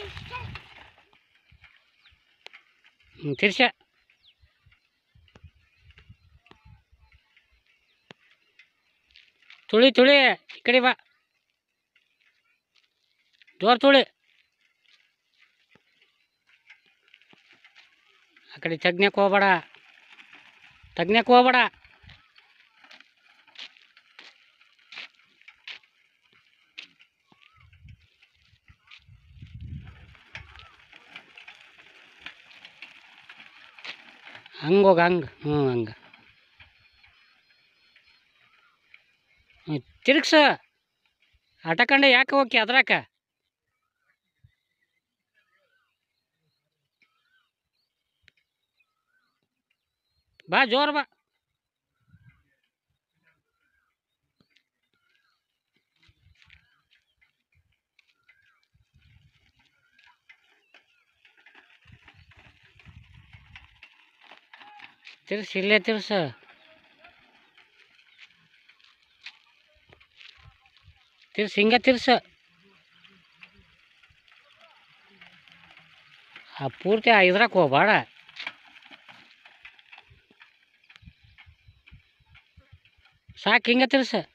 ಹ್ಞೂ ತಿರ್ಸ ತುಳಿ ತುಳಿ ಈ ಕಡೆ ಬಾ ಜೋರು ತುಳಿ ಆ ಕಡೆ ತಗ್ನಕ್ಕೆ ಹೋಗ್ಬೇಡ ತಗ್ನಕ್ಕೆ ಹೋಗ್ಬೇಡ ಹಂಗೆ ಹೋಗ ಹಂಗೆ ಹ್ಞೂ ಹಂಗೆ ಹ್ಞೂ ತಿರ್ಗ್ಸ ಆಟಕಂಡೆ ಯಾಕೆ ಹೋಗಿ ಅದ್ರಾಕ ಬಾ ಜೋರು ಬಾ ತಿರ್ಸ್ ಇಲ್ಲೇ ತಿರ್ಸ ತಿರ್ಸ್ ಹಿಂಗೆ ತಿರ್ಸ ಆ ಪೂರ್ತಿ ಆ ಇದ್ರಾಗ ಹೋಗ್ಬೇಡ ಸಾಕು ಹಿಂಗೆ ತಿರ್ಸ